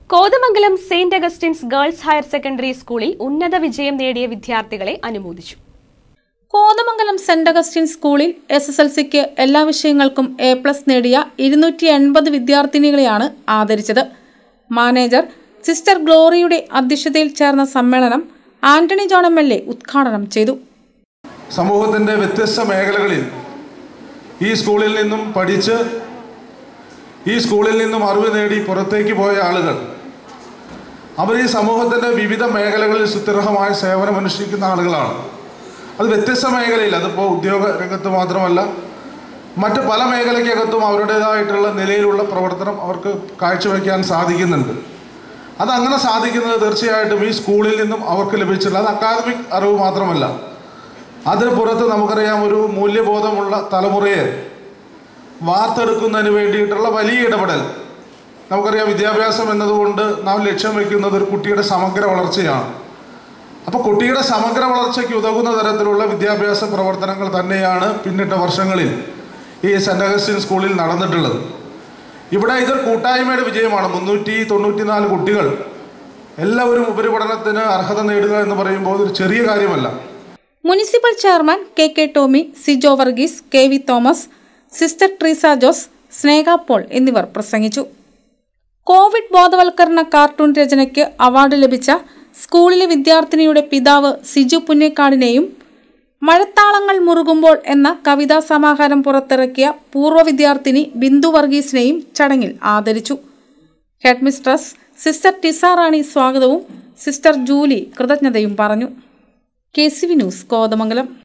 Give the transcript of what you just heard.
Kothamangalam saint Augustine's girls higher secondary സ്കൂളിൽ ഉന്നത വിജയം നേടിയ വിദ്യാർത്ഥികളെ അനുമോദിച്ചു കോതമംഗലം സെന്റ് അഗസ്റ്റിൻ സ്കൂളിൽ എസ് എസ് എൽ സിക്ക് എല്ലാ വിഷയങ്ങൾക്കും എ പ്ലസ് നേടിയ ഇരുന്നൂറ്റി എൺപത് വിദ്യാർത്ഥിനികളെയാണ് ആദരിച്ചത് മാനേജർ സിസ്റ്റർ ഗ്ലോറിയുടെ അധ്യക്ഷതയിൽ ചേർന്ന സമ്മേളനം Antony John M L A ഉദ്ഘാടനം ചെയ്തു സമൂഹത്തിൻ്റെ വ്യത്യസ്ത മേഖലകളിൽ ഈ സ്കൂളിൽ നിന്നും പഠിച്ച് ഈ സ്കൂളിൽ നിന്നും അറിവ് നേടി പുറത്തേക്ക് പോയ ആളുകൾ അവർ ഈ സമൂഹത്തിൻ്റെ വിവിധ മേഖലകളിൽ സുത്യർഹമായ സേവനം അനുഷ്ഠിക്കുന്ന ആളുകളാണ് അത് വ്യത്യസ്ത മേഖലയിൽ അതിപ്പോൾ ഉദ്യോഗ രംഗത്ത് മാത്രമല്ല മറ്റ് പല മേഖലയ്ക്കകത്തും അവരുടേതായിട്ടുള്ള നിലയിലുള്ള പ്രവർത്തനം അവർക്ക് കാഴ്ചവെക്കാൻ സാധിക്കുന്നുണ്ട് അതങ്ങനെ സാധിക്കുന്നത് തീർച്ചയായിട്ടും ഈ സ്കൂളിൽ നിന്നും അവർക്ക് ലഭിച്ചിട്ടുള്ള അത് അക്കാദമിക് അറിവ് മാത്രമല്ല അതിന് പുറത്ത് നമുക്കറിയാം ഒരു മൂല്യബോധമുള്ള തലമുറയെ വാർത്തെടുക്കുന്നതിന് വേണ്ടിയിട്ടുള്ള വലിയ ഇടപെടൽ നമുക്കറിയാം വിദ്യാഭ്യാസം എന്നതുകൊണ്ട് നാം ലക്ഷ്യം വയ്ക്കുന്നത് ഒരു കുട്ടിയുടെ സമഗ്ര വളർച്ചയാണ് അപ്പോൾ കുട്ടിയുടെ സമഗ്ര വളർച്ചയ്ക്ക് ഉതകുന്ന തരത്തിലുള്ള വിദ്യാഭ്യാസ പ്രവർത്തനങ്ങൾ തന്നെയാണ് പിന്നിട്ട വർഷങ്ങളിൽ ഈ സെൻറ്റ് അഗസ്റ്റിൻ സ്കൂളിൽ നടന്നിട്ടുള്ളത് ഇവിടെ ഇതൊരു കൂട്ടായ്മയുടെ വിജയമാണ് മുന്നൂറ്റി തൊണ്ണൂറ്റിനാല് കുട്ടികൾ എല്ലാവരും ഉപരിപഠനത്തിന് അർഹത നേടുക എന്ന് പറയുമ്പോൾ ഒരു ചെറിയ കാര്യമല്ല municipal chairman K K Tommy Sijo Varghese K V Thomas sister Treesa Jose Sneha Paul എന്നിവർ പ്രസംഗിച്ചു കോവിഡ് ബോധവൽക്കരണ കാർട്ടൂൺ രചനയ്ക്ക് അവാർഡ് ലഭിച്ച സ്കൂളിലെ വിദ്യാർത്ഥിനിയുടെ പിതാവ് സിജു പുന്നേക്കാടിനെയും മഴത്താളങ്ങൾ മുറുകുമ്പോൾ എന്ന കവിതാ സമാഹാരം പുറത്തിറക്കിയ പൂർവ്വ വിദ്യാർത്ഥിനി ബിന്ദു വർഗീസിനെയും ചടങ്ങിൽ ആദരിച്ചു ഹെഡ്മിസ്ട്രസ് സിസ്റ്റർ ടിസ റാണി സ്വാഗതവും സിസ്റ്റർ ജൂലി കൃതജ്ഞതയും പറഞ്ഞു K C V news Kothamangalam